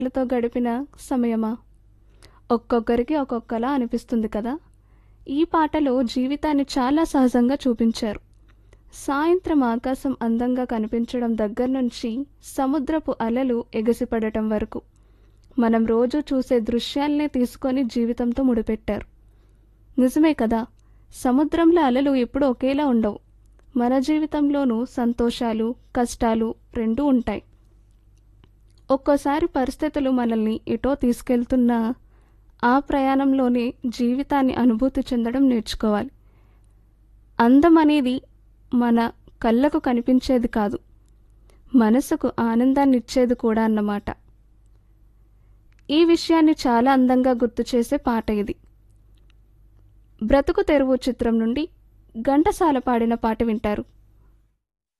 లతో గడిపిన సమయమా ఒక్కొక్కరికి ఒక్కొక్కలా అనిపిస్తుంది కదా ఈ పాటలో జీవితాన్ని చాలా సహజంగా చూపించారు సాయంత్రం ఆకాశం అందంగా కనిపించడం దగ్గర నుంచి సముద్రపు అలలు ఎగసిపడటం వరకు మనం రోజు చూసే దృశ్యాల్నే తీసుకొని జీవితంతో ముడిపెట్టారు నిజమే కదా సముద్రంలో అలలు ఎప్పుడూ ఒకేలా ఉండవు మన జీవితంలోనూ సంతోషాలు కష్టాలు రెండూ ఉంటాయి ఒక్కోసారి పరిస్థితులు మనల్ని ఎటో తీసుకెళ్తున్నా ఆ ప్రయాణంలోనే జీవితాన్ని అనుభూతి చెందడం నేర్చుకోవాలి అందం అనేది మన కళ్ళకు కనిపించేది కాదు మనసుకు ఆనందాన్ని ఇచ్చేది కూడా అన్నమాట ఈ విషయాన్ని చాలా అందంగా గుర్తు చేసే పాట ఇది బ్రతుకు తెరువు చిత్రం నుండి ఘంటసాల పాడిన పాట వింటారు